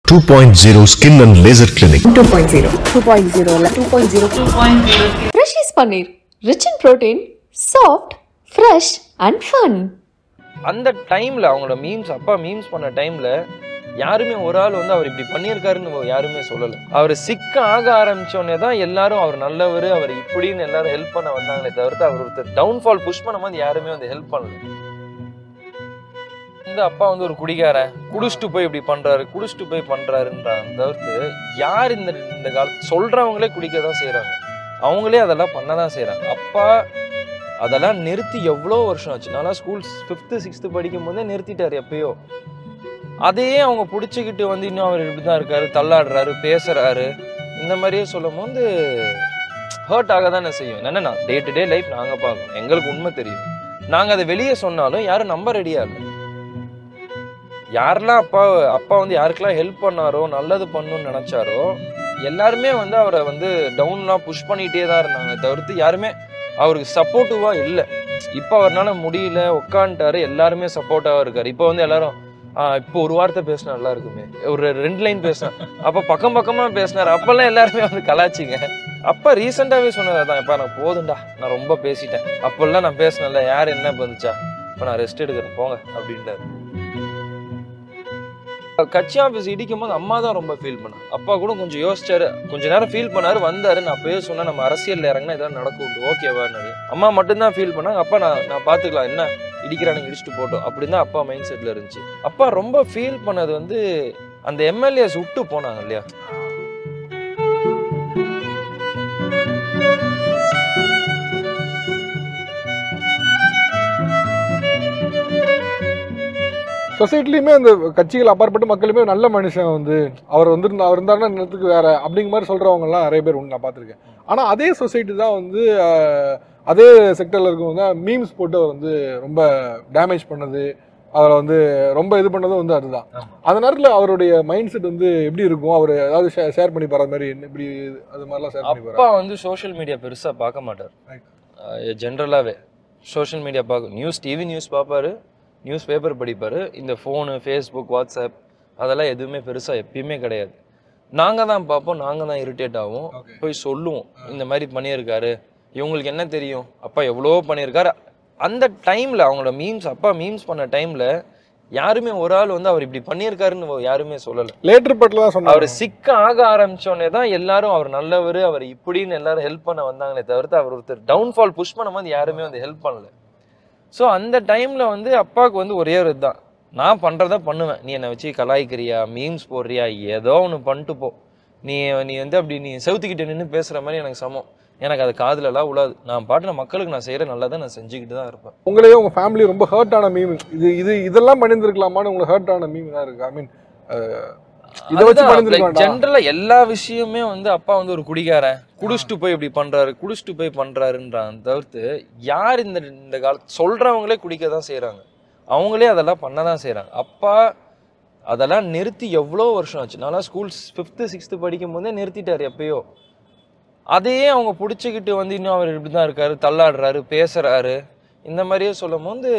2.0 Skin and Laser Clinic. 2.0 2.0 இல்ல 2.0 Freshie's Paneer, rich in protein, soft, fresh and fun. அந்த டைமில் அவங்களோட memes அப்பா மீம்ஸ் பண்ண டைமில் யாருமே ஒரு ஆள் வந்து அவர் இப்படி பண்ணியிருக்காருன்னு யாருமே சொல்லலை அவர் சிக்க ஆக ஆரம்பிச்சோடனே தான் எல்லாரும் அவர் நல்லவர் அவர் இப்படின்னு எல்லாரும் ஹெல்ப் பண்ண வந்தாங்களே தவிர்த்து அவர் ஒருத்தர் டவுன்ஃபால் புஷ் பண்ணும்போது யாருமே வந்து ஹெல்ப் பண்ணல வந்து அப்பா வந்து ஒரு குடிகாரன் குடிச்சிட்டு போய் இப்படி பண்றாரு குடிச்சிட்டு போய் பண்றாருன்றாங்க தவிர்த்து யார் இந்த இந்த கால சொல்றவங்களே குடிக்க தான் செய்றாங்க அவங்களே அதெல்லாம் பண்ண தான் செய்றாங்க அப்பா அதெல்லாம் நிறுத்தி எவ்வளோ வருஷம் ஆச்சு நல்லா ஸ்கூல் ஃபிஃப்த்து சிக்ஸ்த்து படிக்கும் போதே நிறுத்திட்டாரு எப்பயோ அதையே அவங்க பிடிச்சிக்கிட்டு வந்து இன்னும் அவர் இப்படி தான் இருக்காரு தள்ளாடுறாரு பேசுறாரு இந்த மாதிரியே சொல்லும் போது ஹர்ட் ஆக தானே செய்யும் என்னன்னா டே டு டே லைஃப் நாங்கள் பார்க்கணும் எங்களுக்கு உண்மை தெரியும் நாங்கள் அதை வெளியே சொன்னாலும் யாரும் நம்ப ரெடியா இல்லை யாரெல்லாம் அப்பா அப்பா வந்து யாருக்கெல்லாம் ஹெல்ப் பண்ணாரோ நல்லது பண்ணணும்னு நினைச்சாரோ எல்லாருமே வந்து அவரை வந்து டவுன்லாம் புஷ் பண்ணிகிட்டே தான் இருந்தாங்க தவிர்த்து யாருமே அவருக்கு சப்போர்ட்டிவாக இல்லை இப்போ அவர்னால முடியல உட்காந்துட்டாரு எல்லாருமே சப்போர்ட்டாக இருக்காரு இப்போ வந்து எல்லாரும் ஆ, இப்போ ஒரு வார்த்தை பேசினா நல்லா இருக்குமே ஒரு ரெண்டு லைன் பேசினா அப்போ பக்கம் பக்கமாக பேசினார் அப்போல்லாம் எல்லாருமே வந்து கலாச்சிங்க அப்பா ரீசெண்டாகவே சொன்னது தான் இப்போ நான் போதும்டா நான் ரொம்ப பேசிட்டேன் அப்போல்லாம் நான் பேசினேன்ல யார் என்ன வந்துச்சா இப்போ நான் ரெஸ்ட் எடுக்கிறேன் போங்க அப்படின்ட்டாரு கட்சி ஆஃபீஸ் இடிக்கும் போது அம்மா தான் ரொம்ப ஃபீல் பண்ணா அப்பா கூட கொஞ்சம் யோசிச்சாரு கொஞ்ச நேரம் ஃபீல் பண்ணாரு வந்தாரு நான் அப்பயே சொன்னேன் நம்ம அரசியல்ல இறங்கினா இதெல்லாம் நடக்கும் ஓகேவான்னு அம்மா மட்டும்தான் ஃபீல் பண்ணாங்க அப்பா நான் நான் பார்த்துக்கலாம் என்ன இடிக்கிறானுங்க இடிச்சுட்டு போட்டோம் அப்படின்னு தான் அப்பா மைண்ட் செட்ல இருந்துச்சு அப்பா ரொம்ப ஃபீல் பண்ணது வந்து அந்த எம்எல்ஏஸ் விட்டு போனாங்க இல்லையா சொசைட்டிலையுமே அந்த கட்சிகள் அப்பாற்பட்ட மக்களுமே நல்ல மனுஷன் வந்து அவர் வந்து அவர் இருந்தாருன்னா நேரத்துக்கு வேற அப்படிங்கிற மாதிரி சொல்றவங்கலாம் நிறைய பேர் உண்டு நான் பார்த்துருக்கேன் ஆனா அதே சொசைட்டி தான் வந்து ஆஹ், அதே செக்டர்ல இருக்கவங்க மீம்ஸ் போட்டு அவர் வந்து ரொம்ப டேமேஜ் பண்ணது அவரை வந்து ரொம்ப இது பண்ணதும் வந்து அதுதான் ஆமா. அந்த நேரத்தில் அவருடைய மைண்ட் செட் வந்து எப்படி இருக்கும் அவர் ஏதாவது ஷேர் பண்ணி போற மாதிரி என்ன இப்படி அது மாதிரிலாம் ஷேர் பண்ணி அப்பா வந்து சோஷியல் மீடியா பெருசா பார்க்க மாட்டார் Right. ஜென்ரலாகவே சோஷியல் மீடியா பார்க்க நியூஸ் டிவி நியூஸ் பார்ப்பாரு நியூஸ் பேப்பர் படிப்பாரு இந்த ஃபோனு ஃபேஸ்புக் வாட்ஸ்அப் அதெல்லாம் எதுவுமே பெருசா எப்பயுமே கிடையாது நாங்க தான் பார்ப்போம் நாங்க தான் இரிட்டேட் ஆகும் Okay. போய் சொல்லுவோம் இந்த மாதிரி பண்ணியிருக்காரு இவங்களுக்கு என்ன தெரியும் அப்பா எவ்வளோ பண்ணியிருக்காரு அந்த டைம்ல அவங்களோட மீம்ஸ் அப்பா மீம்ஸ் பண்ண டைம்ல யாருமே ஒரு ஆள் வந்து அவர் இப்படி பண்ணியிருக்காருன்னு யாருமே சொல்லலை லேட்டர் பட்டில் தான் அவர் சொன்னார் சிக்க ஆக ஆரம்பிச்சோடனே தான் எல்லாரும் அவர் நல்லவர் அவர் இப்படின்னு எல்லாரும் ஹெல்ப் பண்ண வந்தாங்களே தவிர்த்து அவர் ஒருத்தர் டவுன்ஃபால் புஷ் பண்ணும்போது யாருமே வந்து ஹெல்ப் பண்ணல ஸோ அந்த டைம்ல வந்து அப்பாவுக்கு வந்து ஒரே ஒரு இதுதான் நான் பண்றத பண்ணுவேன் நீ என்னை வச்சு கலாய்க்கிறியா மீம்ஸ் போடுறியா ஏதோ ஒன்று பண்ணிட்டு போ நீ நீ வந்து அப்படி நீ செவுத்துக்கிட்டு நின்று பேசுற மாதிரி எனக்கு சமம் எனக்கு அது காதுலலாம் உழாது நான் பாட்டு மக்களுக்கு நான் செய்யற நல்லதை நான் செஞ்சுக்கிட்டு தான் இருப்பேன் உங்களையே உங்க ஃபேமிலி ரொம்ப ஹர்ட் ஆன மீம் இது இது இதெல்லாம் பண்ணியிருந்திருக்கலாமான்னு உங்களுக்கு ஹர்ட் ஆன மீம் தான் இருக்கு ஐ மீன் இதை வச்சு பண்ணியிருந்திருக்க வேண்டாம் ஜென்ரலா எல்லா விஷயமே வந்து அப்பா வந்து ஒரு குடிகாரன் குடிச்சிட்டு போய் இப்படி பண்றாரு குடிச்சிட்டு போய் பண்றாருன்றாங்க தவிர்த்து யார் இந்த இந்த கால சொல்றவங்களே குடிக்க தான் செய்றாங்க அவங்களே அதெல்லாம் பண்ண தான் செய்றாங்க அப்பா அதெல்லாம் நிறுத்தி எவ்வளோ வருஷம் ஆச்சு நல்லா ஸ்கூல் ஃபிஃப்த்து சிக்ஸ்த்து படிக்கும் போதே நிறுத்திட்டாரு எப்பயோ அதையே அவங்க பிடிச்சிக்கிட்டு வந்து இன்னும் அவர் இப்படி தான் இருக்காரு தள்ளாடுறாரு பேசுறாரு இந்த மாதிரியே சொல்லும் போது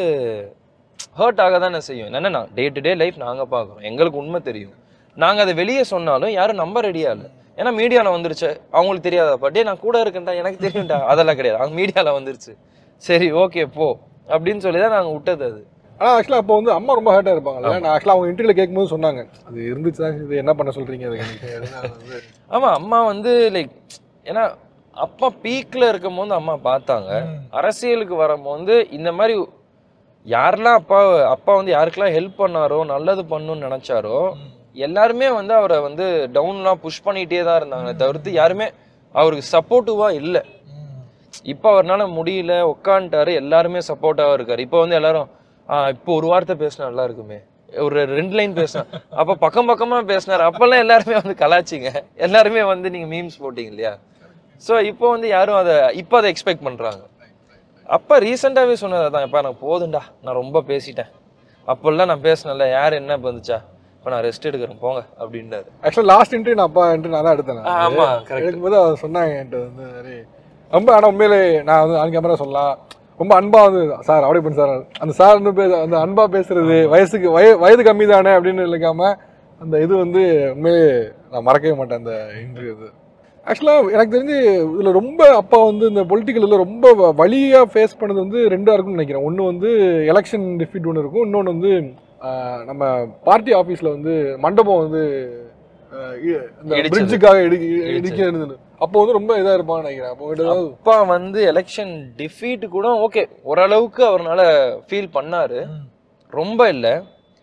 ஹர்ட் ஆக தானே செய்யும் என்னன்னா டே டு டே லைஃப் நாங்கள் பார்க்குறோம் எங்களுக்கு உண்மை தெரியும் நாங்கள் அதை வெளியே சொன்னாலும் யாரும் நம்ப ரெடியா இல்லை ஏன்னா மீடியாவில் வந்துருச்சு அவங்களுக்கு தெரியாதப்பா டே நான் கூட இருக்கேன்டா எனக்கு தெரியும்டா அதெல்லாம் கிடையாது அவங்க மீடியாவில் வந்துருச்சு சரி ஓகே போ அப்படின்னு சொல்லி தான் நாங்கள் விட்டது அது ஆனா ஆக்சுவலா அப்போ வந்து அம்மா ரொம்ப ஹர்ட்டா இருப்பாங்கல்ல நான் ஆக்சுவலா அவங்க இன்டர்வியூல கேட்கும்போது சொன்னாங்க அது இருந்துச்சு தான் இது என்ன பண்ண சொல்றீங்க அதுக்கு எனக்கு அது வந்து- ஆமாம் அம்மா வந்து லைக் ஏன்னா அப்பா பீக்கில் இருக்கும் போது அம்மா பார்த்தாங்க அரசியலுக்கு வரும்போது இந்த மாதிரி யாரெல்லாம் அப்பா அப்பா வந்து யாருக்கெல்லாம் ஹெல்ப் பண்ணாரோ நல்லது பண்ணணும்னு நினைச்சாரோ எல்லாருமே வந்து அவரை வந்து டவுன்லாம் புஷ் பண்ணிகிட்டே தான் இருந்தாங்க தவிர்த்து யாருமே அவருக்கு சப்போர்ட்டிவாக இல்லை இப்போ அவர்னால முடியல உட்காந்துட்டாரு எல்லாருமே சப்போர்ட்டாக இருக்காரு இப்போ வந்து எல்லாரும் ஆ, இப்போ ஒரு வார்த்தை பேசினா நல்லா இருக்குமே ஒரு ரெண்டு லைன் பேசினா அப்போ பக்கம் பக்கமாக பேசினார் அப்போல்லாம் எல்லாருமே வந்து கலாச்சிங்க எல்லாருமே வந்து நீங்கள் மீம்ஸ் போட்டீங்க இல்லையா ஸோ இப்போ வந்து யாரும் அதை இப்போ அதை எக்ஸ்பெக்ட் பண்ணுறாங்க அப்பா ரீசெண்டாகவே சொன்னது தான் இப்போ எனக்கு போதும்டா நான் ரொம்ப பேசிட்டேன் அப்போல்லாம் நான் பேசினேன்ல யார் என்ன வந்துச்சா இப்போ நான் ரெஸ்ட் எடுக்கிறேன் போங்க அப்படின்றாரு ஆக்சுவலா லாஸ்ட் இன்டர்வியூ நான் அப்பா இன்டர்வியூ நான் தான் எடுத்தேன் நான். ஆமா கரெக்ட் எடுக்கும்போது அவர் சொன்னாங்க என்கிட்ட வந்து "அரே, ரொம்ப ஆனா உண்மையிலே நான் வந்து ஆன் கேமரா சொல்லலாம் ரொம்ப அன்பா வந்து சார் அப்படி பண்ணு சார் அந்த சார் வந்து பே- அந்த அன்பா பேசுறது வயசுக்கு வய வயது கம்மி தானே அப்படின்னு இல்லாம அந்த இது வந்து உண்மையிலே நான் மறக்கவே மாட்டேன் அந்த இன்டர்வியூ இது ஆக்சுவலாக எனக்கு தெரிஞ்சு இதில் ரொம்ப அப்பா வந்து இந்த பொலிட்டிக்கல் இதில் ரொம்ப வ- வலியா ஃபேஸ் பண்ணது வந்து ரெண்டா இருக்கும்னு நினைக்கிறேன் ஒன்று வந்து எலெக்ஷன் டிஃபிட் ஒன்று இருக்கும் இன்னொன்று வந்து ஆஹ், நம்ம பார்ட்டி ஆஃபீஸில் வந்து மண்டபம் வந்து ஆஹ், இ- இந்த இடிச்சது. பிரிட்ஜுக்காக இடி இடிச்சது. இடிக்க இருந்தது அப்போ வந்து ரொம்ப இதாக இருப்பான்னு நினைக்கிறேன் அப்போ கிட்ட ஏதாவது அப்பா வந்து எலெக்ஷன் டிஃபீட் கூட ஓகே ஓரளவுக்கு அவர்னால ஃபீல் பண்ணாரு ரொம்ப இல்லை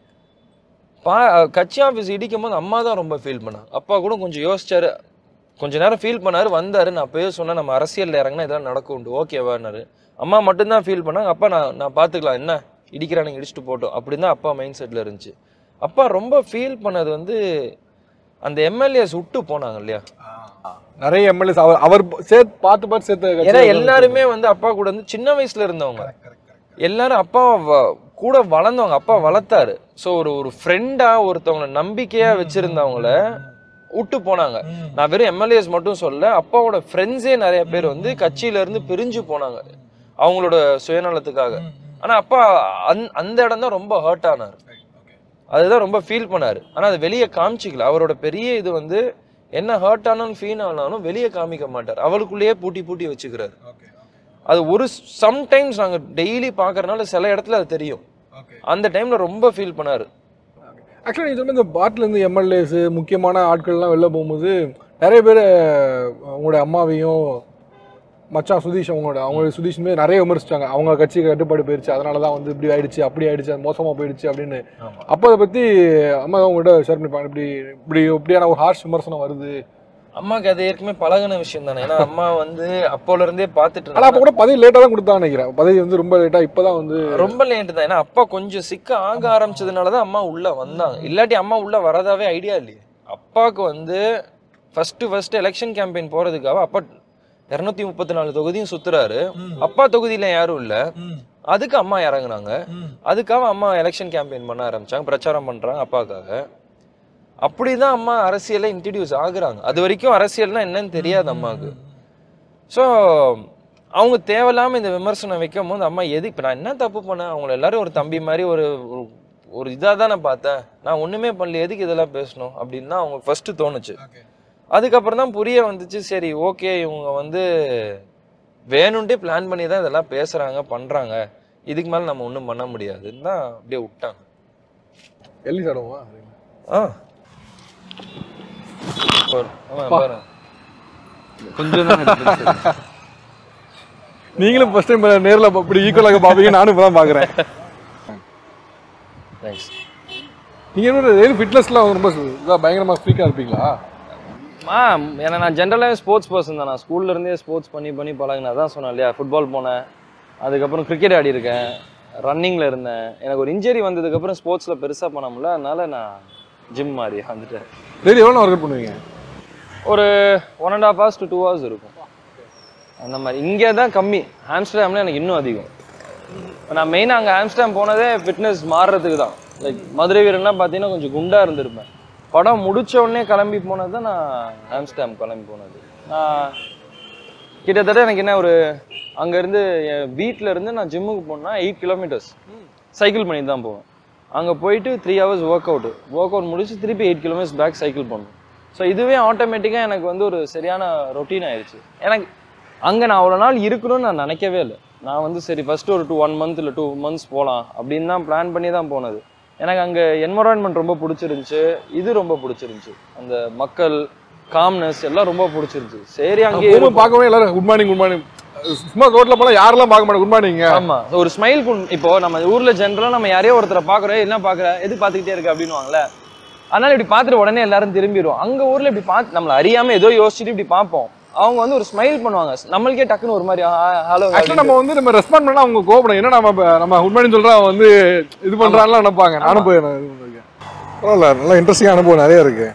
பா கட்சி ஆஃபீஸ் இடிக்கும் போது அம்மா தான் ரொம்ப ஃபீல் பண்ணாங்க அப்பா கூட கொஞ்சம் யோசிச்சாரு கொஞ்ச நேரம் ஃபீல் பண்ணாரு வந்தாரு நான் அப்பயே சொன்னேன் நம்ம அரசியல்ல இறங்கினா இதெல்லாம் நடக்க உண்டு ஓகேவான்னாரு அம்மா மட்டும்தான் ஃபீல் பண்ணாங்க அப்பா நான் நான் பார்த்துக்கலாம் என்ன இடிக்கிறானுங்க இடிச்சுட்டு போட்டோம் அப்படின்னு தான் அப்பா மைண்ட் செட்டில் இருந்துச்சு அப்பா ரொம்ப ஃபீல் பண்ணது வந்து அந்த எம்எல்ஏஸ் விட்டு போனாங்க இல்லையா நிறைய எம்எல்ஏஸ் அவர் அவர் சேர்த்து பார்த்து பார்த்து சேர்த்த ஏன்னா கட்சியில எல்லாருமே வந்து அப்பா கூட வந்து சின்ன வயசுல இருந்தவங்க எல்லாரும் அப்பா வ- கூட வளர்ந்தவங்க அப்பா வளர்த்தாரு ஸோ ஒரு ஒரு ஃப்ரெண்டா ஒருத்தவங்களை நம்பிக்கையா வச்சிருந்தவங்கள விட்டு போனாங்க நான் வெறும் எம்எல்ஏஸ் மட்டும் சொல்ல அப்பாவோட ஃப்ரெண்ட்ஸே நிறைய பேர் வந்து கட்சியில இருந்து பிரிஞ்சு போனாங்க அவங்களோட சுயநலத்துக்காக ஆனா அப்பா அந் அந்த இடம் தான் ரொம்ப ஹர்ட் ஆனார் அதுதான் ரொம்ப ஃபீல் பண்ணாரு ஆனா அது வெளியே காமிச்சிக்கல அவரோட பெரிய இது வந்து என்ன ஹர்ட் ஆனாலும் ஃபீல் ஆனாலும் வெளியே காமிக்க மாட்டார் அவளுக்குள்ளேயே பூட்டி பூட்டி வச்சுக்கிறாரு அது ஒரு சம்டைம்ஸ் நாங்க டெய்லி பார்க்கறனால சில இடத்துல அது தெரியும் அந்த டைம்ல ரொம்ப ஃபீல் பண்ணாரு ஆக்சுவலாக நீங்கள் சொன்ன இந்த பார்ட்டில இருந்து எம்எல்ஏஸ் முக்கியமான ஆட்கள்லாம் வெளில போகும்போது நிறைய பேர் உங்களோட அம்மாவையும் மச்சான் சுதீஷ் அவங்களோட அவங்க சுதீஷுமே நிறைய விமர்சிச்சாங்க அவங்க கட்சி கட்டுப்பாடு போயிடுச்சு அதனால தான் வந்து இப்படி ஆயிடுச்சு அப்படி ஆயிடுச்சு அது மோசமாக போயிடுச்சு அப்படின்னு அப்போ அதை பற்றி அம்மா அவங்கள்ட்ட ஷேர் பண்ணிப்பாங்க இப்படி இப்படி இப்படியான ஒரு ஹார்ஷ் விமர்சனம் வருது அம்மாக்கு அது ஏற்கனவே பழகுன விஷயம் தானே ஏன்னா அம்மா வந்து அப்போல இருந்தே பார்த்துட்டு ஆனால் அப்போ இருந்தாங்க. கூட பதவி லேட்டாக தான் கொடுத்தான்னு நினைக்கிறேன் பதவி வந்து ரொம்ப லேட்டாக இப்போ தான் வந்து ரொம்ப லேட் தான் ஏன்னா அப்பா கொஞ்சம் சிக்க ஆக ஆரம்பிச்சதுனால தான் அம்மா உள்ள வந்தாங்க இல்லாட்டி அம்மா உள்ள வரதாவே ஐடியா இல்லையே அப்பாவுக்கு வந்து ஃபர்ஸ்ட் ஃபர்ஸ்ட் எலெக்ஷன் கேம்பெயின் போறதுக்காக அப்பா இரநூத்தி முப்பத்தி நாலு தொகுதியும் சுத்துறாரு அப்பா தொகுதியில யாரும் இல்ல அதுக்கு அம்மா இறங்குனாங்க அதுக்காக அம்மா எலெக்ஷன் கேம்பெயின் பண்ண ஆரம்பிச்சாங்க பிரச்சாரம் பண்றாங்க அப்பாவுக்காக அப்படிதான் அம்மா அரசியல்ல இன்ட்ரடியூஸ் ஆகுறாங்க அது வரைக்கும் அரசியல்னா என்னன்னு தெரியாது அம்மாவுக்கு ஸோ அவங்க தேவையில்லாம இந்த விமர்சனம் வைக்கும் போது அம்மா எது இப்போ நான் என்ன தப்பு பண்ணேன் அவங்கள எல்லாரும் ஒரு தம்பி மாதிரி ஒரு ஒரு- ஒரு இதாக தான் நான் பார்த்தேன் நான் ஒண்ணுமே பண்ணல எதுக்கு இதெல்லாம் பேசணும் அப்படின்னு தான் அவங்க ஃபர்ஸ்ட் தோணுச்சு அதுக்கப்புறம் தான் புரிய வந்துச்சு சரி ஓகே இவங்க வந்து வேணும்ட்டே பிளான் பண்ணி தான் இதெல்லாம் பேசுறாங்க பண்றாங்க இதுக்கு மேல நம்ம ஒன்றும் பண்ண முடியாதுன்னு தான் அப்படியே விட்டாங்க எள்ளி சாடுவோமா ஆ பாரு. ஆமா, பாரு. கொஞ்சம் தான் எடுத்து நீங்களும் ஃபர்ஸ்ட் டைம் நேரில் இப்படி ஈக்குவலாக பார்ப்பீங்க நானும் இப்போ தான் பார்க்குறேன் தேங்க்ஸ் நீங்கள் என்ன எது ஃபிட்னஸ்லாம் ரொம்ப இதாக பயங்கரமாக ஃப்ரீக்காக இருப்பீங்களா ஆ ஏன்னா நான் ஜென்ரலாகவே ஸ்போர்ட்ஸ் பர்சன் தான் நான் ஸ்கூல்ல இருந்தே ஸ்போர்ட்ஸ் பண்ணி பண்ணி பழகினேன் அதான் சொன்னேன் இல்லையா ஃபுட்பால் போனேன் அதுக்கப்புறம் கிரிக்கெட் ஆடி இருக்கேன் ரன்னிங்கில் இருந்தேன் எனக்கு ஒரு இன்ஜரி வந்ததுக்கப்புறம் ஸ்போர்ட்ஸில் பெருசாக பண்ண முடியல அதனால நான் ஜிம் மாதிரி வந்துட்டேன் டெய்லி எவ்வளோ ஒர்க் அவுட் பண்ணுவீங்க ஒரு one and half hours to two hours இருக்கும் அந்த மாதிரி இங்கே தான் கம்மி ஆம்ஸ்டர்டாமில் எனக்கு இன்னும் அதிகம் இப்ப நான் மெயினாக அங்கே ஆம்ஸ்டர்டாம் போனதே ஃபிட்னஸ் மாறுறதுக்கு தான் லைக் மதுரை வீரன்லாம் பார்த்தீங்கன்னா கொஞ்சம் குண்டாக இருந்திருப்பேன் படம் முடிச்ச உடனே கிளம்பி போனது தான் நான் ஆம்ஸ்டர்டாம் கிளம்பி போனது நான் கிட்டத்தட்ட எனக்கு என்ன ஒரு அங்கேருந்து என் வீட்டில் இருந்து நான் ஜிம்முக்கு போனேன்னா எயிட் கிலோமீட்டர்ஸ் சைக்கிள் பண்ணி தான் போவேன் அங்கே போயிட்டு three hours work out work out முடிச்சு திருப்பி எயிட் கிலோமீட்டர்ஸ் பேக் சைக்கிள் பண்ணணும் ஸோ இதுவே ஆட்டோமேட்டிக்காக எனக்கு வந்து ஒரு சரியான ரொட்டீன் ஆயிடுச்சு எனக்கு அங்கே நான் அவ்வளோ நாள் இருக்கணும்னு நான் நினைக்கவே இல்லை நான் வந்து சரி ஃபர்ஸ்ட் ஒரு டூ ஒன் மந்த் இல்லை டூ மந்த்ஸ் போகலாம் அப்படின்னு தான் பிளான் பண்ணி தான் போனது எனக்கு அங்கே என்வரான்மெண்ட் ரொம்ப பிடிச்சிருந்துச்சு இது ரொம்ப பிடிச்சிருந்துச்சு அந்த மக்கள் காம்னஸ் எல்லாம் ரொம்ப பிடிச்சிருந்துச்சு சரி அங்கே போகும்போது பார்க்கவே எல்லாரும் குட் மார்னிங் குட் மார்னிங் சும்மா ரோட்ல போனா யாரெல்லாம் பார்க்க மாட்டேன் குட் மார்னிங் ஆமா ஒரு ஸ்மைல் இப்போ நம்ம ஊர்ல ஜென்ரலா நம்ம யாரையோ ஒருத்தரை பாக்குறோம் என்ன பாக்குற எது பாத்துக்கிட்டே இருக்கு அப்படின்னுவாங்கல்ல அதனால இப்படி பார்த்துட்டு உடனே எல்லாரும் திரும்பிடுவோம் அங்க ஊர்ல இப்படி பார்த்து நம்மள அறியாம ஏதோ யோசிச்சுட்டு இப்படி பார்ப்போம் அவங்க வந்து ஒரு ஸ்மைல் பண்ணுவாங்க நம்மளுக்கே டக்குன்னு ஒரு மாதிரி ஹலோ ஆக்சுவலா நம்ம வந்து நம்ம ரெஸ்பாண்ட் பண்ணா அவங்க கோபப்படும் என்ன நம்ம இப்ப- நம்ம குட் மார்னிங் சொல்றா அவன் வந்து இது பண்றான்லாம் நினைப்பாங்க நானும் போய் நான் இது பண்ணிருக்கேன் பரவாயில்ல நல்லா இன்ட்ரெஸ்டிங் அனுபவம் நிறைய இருக்கு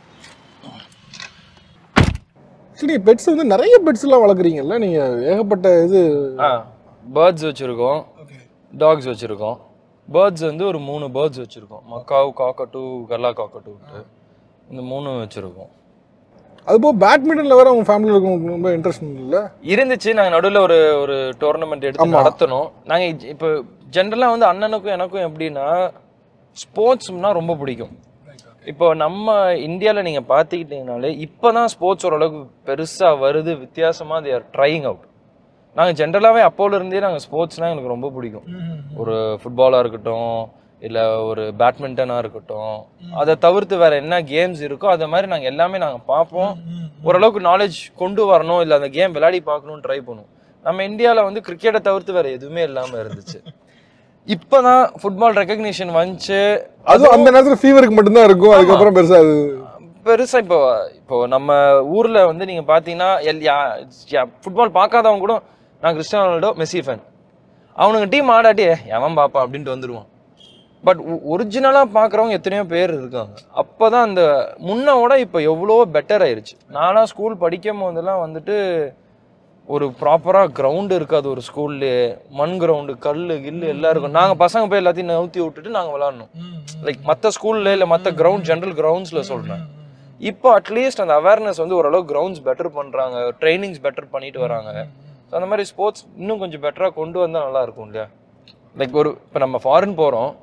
ஆக்சுவலி பெட்ஸ் வந்து நிறைய பெட்ஸ் எல்லாம் வளர்க்குறீங்கல்ல நீங்க ஏகப்பட்ட இது பேர்ட்ஸ் வச்சிருக்கோம் டாக்ஸ் வச்சிருக்கோம் பேர்ட்ஸ் வந்து ஒரு மூணு பேர்ட்ஸ் வச்சிருக்கோம் மக்காவு காக்கட்டு கல்லா காக்கட்டு இந்த மூணு வச்சிருக்கோம் அது போக பேட்மிண்டன்ல வேற உங்க ஃபேமிலியில் இருக்கும் ரொம்ப இன்ட்ரெஸ்ட் இல்ல இருந்துச்சு நாங்க நடுவுல ஒரு ஒரு டோர்னமெண்ட் எடுத்து ஆமா. நடத்தணும் நாங்க இ- இப்போ ஜென்ரலா வந்து அண்ணனுக்கும் எனக்கும் எப்படின்னா ஸ்போர்ட்ஸ்னா ரொம்ப பிடிக்கும் இப்போ நம்ம இந்தியாவில் நீங்கள் பார்த்துக்கிட்டிங்கனாலே இப்போ தான் ஸ்போர்ட்ஸ் ஓரளவுக்கு பெருசாக வருது வித்தியாசமாக they are ட்ரைங் அவுட் நாங்கள் ஜென்ரலாகவே அப்போல இருந்தே நாங்கள் ஸ்போர்ட்ஸ்னால் எனக்கு ரொம்ப பிடிக்கும் ஒரு ஃபுட்பாலாக இருக்கட்டும் இல்லை ஒரு பேட்மிண்டனாக இருக்கட்டும் அதை தவிர்த்து வேற என்ன கேம்ஸ் இருக்கோ அதை மாதிரி நாங்கள் எல்லாமே நாங்கள் பார்ப்போம் ஓரளவுக்கு நாலேஜ் கொண்டு வரணும் இல்லை அந்த கேம் விளையாடி பார்க்கணும்னு ட்ரை பண்ணுவோம் நம்ம இந்தியாவில் வந்து கிரிக்கெட்டை தவிர்த்து வேற எதுவுமே இல்லாமல் இருந்துச்சு இப்போதான் ஃபுட்பால் ரெக்கக்னிஷன் வந்துச்சு அதுவும் அந்த நேரத்துல ஃபீவருக்கு மட்டும்தான் இருக்கும் அதுக்கப்புறம் பெருசா அது பெருசா இப்போ இப்போ நம்ம ஊர்ல வந்து நீங்க பாத்தீங்கன்னா எல் யா ஃபுட்பால் பார்க்காதவங்க கூட நான் கிறிஸ்டியானோ ரொனால்டோ மெஸ்ஸி ஃபேன் அவனுங்க டீம் ஆடாட்டி எவன் பாப்பான் அப்படின்ட்டு வந்துருவான் பட் ஒரிஜினலாக பார்க்குறவங்க எத்தனையோ பேர் இருக்காங்க அப்போ தான் அந்த முன்னோட இப்போ எவ்வளோ பெட்டர் ஆயிருச்சு நான்லாம் ஸ்கூல் படிக்கும் போதெல்லாம் வந்துட்டு ஒரு ப்ராப்பராக கிரவுண்டு இருக்காது ஒரு ஸ்கூல்லே மண் கிரவுண்டு கல் கில்லு எல்லாம் இருக்கும் நாங்கள் பசங்க போய் எல்லாத்தையும் நவுத்தி விட்டுட்டு நாங்கள் விளாட்ணும் லைக் மற்ற ஸ்கூல்ல இல்லை மற்ற கிரவுண்ட் ஜென்ரல் கிரவுண்ட்ஸில் சொல்கிறேன் இப்போ அட்லீஸ்ட் அந்த அவேர்னஸ் வந்து ஓரளவு கிரவுண்ட்ஸ் பெட்டர் பண்ணுறாங்க ட்ரைனிங்ஸ் பெட்டர் பண்ணிட்டு வராங்க ஸோ அந்த மாதிரி ஸ்போர்ட்ஸ் இன்னும் கொஞ்சம் பெட்டராக கொண்டு வந்தால் நல்லா இருக்கும் இல்லையா லைக் ஒரு இப்போ நம்ம ஃபாரின் போகிறோம்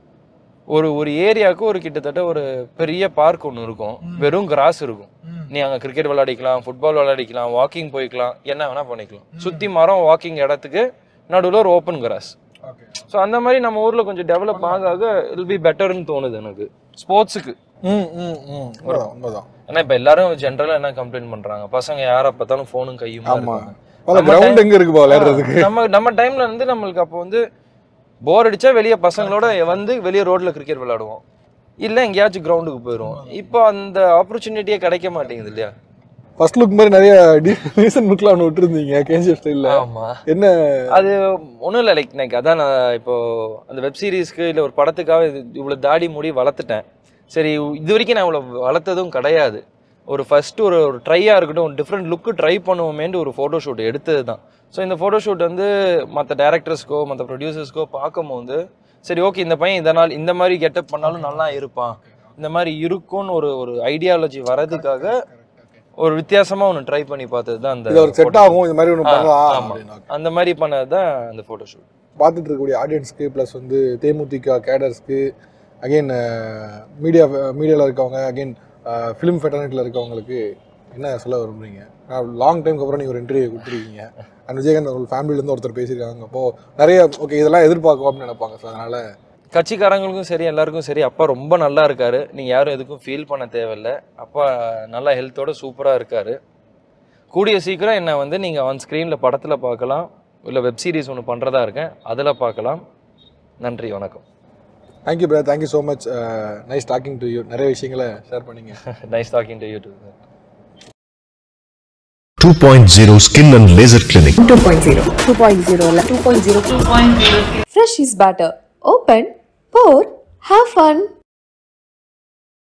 ஒரு ஒரு ஏரியாவுக்கு ஒரு கிட்டத்தட்ட ஒரு பெரிய பார்க் ஒன்று இருக்கும் வெறும் கிராஸ் இருக்கும் நீ அங்கே கிரிக்கெட் விளையாடிக்கலாம் ஃபுட்பால் விளையாடிக்கலாம் வாக்கிங் போய்க்கலாம் என்ன வேணால் பண்ணிக்கலாம் சுற்றி மரம் வாக்கிங் இடத்துக்கு நடுவில் ஒரு ஓப்பன் கிராஸ் ஸோ அந்த மாதிரி நம்ம ஊரில் கொஞ்சம் டெவலப் ஆக ஆக இல் பி பெட்டர்னு தோணுது எனக்கு ஸ்போர்ட்ஸுக்கு ம் ம் ம் உண்மைதான், உண்மைதான் ஏன்னா இப்போ எல்லாரும் ஜென்ரலாக என்ன கம்ப்ளைண்ட் பண்ணுறாங்க பசங்க யாரை பார்த்தாலும் ஃபோனும் கையுமா ஆமா இருக்காங்க. அந்த நம்ம கிரவுண்ட் time- எங்க இருக்குப்பா விளையாடுறதுக்கு நம்ம நம்ம டைம்ல வந்து நம்மளுக்கு அப்போ வந்து போர் அடிச்சா வெளியே பசங்களோட வந்து வெளியே ரோட்ல கிரிக்கெட் விளையாடுவோம் இல்ல எங்கேயாச்சும் கிரவுண்டுக்கு போயிடுவோம் இப்போ அந்த ஆப்பர்ச்சுனிட்டியே கிடைக்க மாட்டேங்குது இல்லையா ஃபர்ஸ்ட் லுக் மாதிரி நிறைய ரீசன் லுக்லாம் ஒன்று விட்டுருந்தீங்க கேஜிஎஃப் ஸ்டைலில் ஆமா என்ன அது ஒன்றும் இல்லை லைக் லைக் அதான் நான் இப்போ அந்த வெப் சீரிஸ்க்கு இல்லை ஒரு படத்துக்காக இது இவ்வளோ தாடி முடி வளர்த்துட்டேன் சரி இது வரைக்கும் நான் இவ்வளோ வளர்த்ததும் கிடையாது ஒரு ஃபர்ஸ்ட் ஒரு ஒரு ட்ரையாக இருக்கட்டும் ஒரு டிஃப்ரெண்ட் லுக்கு ட்ரை பண்ணுவோமேன்ட்டு ஒரு ஃபோட்டோ ஷூட் எடுத்தது தான் ஸோ இந்த ஃபோட்டோ ஷூட் வந்து மற்ற டேரக்டர்ஸ்க்கோ மற்ற ப்ரொடியூசர்ஸ்க்கோ பார்க்கும்போது சரி ஓகே இந்த பையன் இதனால் இந்த மாதிரி கெட்டப் பண்ணாலும் நல்லா இருப்பான் இந்த மாதிரி இருக்கும்னு ஒரு ஒரு ஐடியாலஜி வரதுக்காக ஒரு வித்தியாசமா ஒன்று ட்ரை பண்ணி பார்த்தது தான் அந்த இது ஒரு செட் photo shoot. ஆகும் இந்த மாதிரி ஒன்று ஆ, பண்ணலாம் ஆமா. அப்படின்னா அந்த மாதிரி பண்ணது தான் அந்த ஃபோட்டோ ஷூட் பார்த்துட்டு இருக்கக்கூடிய ஆடியன்ஸ்க்கு ப்ளஸ் வந்து தேமுதிக கேடர்ஸ்க்கு அகைன் மீடியா மீடியாவில் இருக்கவங்க அகைன் ஃபிலிம் ஃபெட்டர்னெட்டில் இருக்கவங்களுக்கு என்ன சொல்ல விரும்புறீங்க லாங் டைம்க்கு அப்புறம் நீங்கள் ஒரு இன்டர்வியூ கொடுத்துருக்கீங்க அண்ட் விஜயகாந்த் அவங்க ஃபேமிலிலேருந்து ஒருத்தர் பேசியிருக்காங்க அப்போ நிறைய ஓகே இதெல்லாம் எதிர்பார்க்கும் அப்படின்னு நினைப்பாங்க ஸோ அதனால கட்சிக்காரங்களுக்கும் சரி எல்லாருக்கும் சரி அப்பா ரொம்ப நல்லா இருக்காரு நீங்க யாரும் எதுக்கும் ஃபீல் பண்ண தேவையில்ல அப்பா நல்லா ஹெல்த்தோட சூப்பரா இருக்காரு கூடிய சீக்கிரம் என்ன வந்து நீங்க ஆன் ஸ்க்ரீன்ல படத்துல பார்க்கலாம் இல்ல வெப் சீரிஸ் ஒன்று பண்றதா இருக்கேன் அதுல பார்க்கலாம் நன்றி வணக்கம் thank you brother thank you so much nice talking to you நிறைய விஷயங்களை ஷேர் பண்ணீங்க nice talking to you too 2.0 Skin and Laser Clinic. Two point zero two point zero இல்லை two point zero Fresh is better. Open, pour, have fun.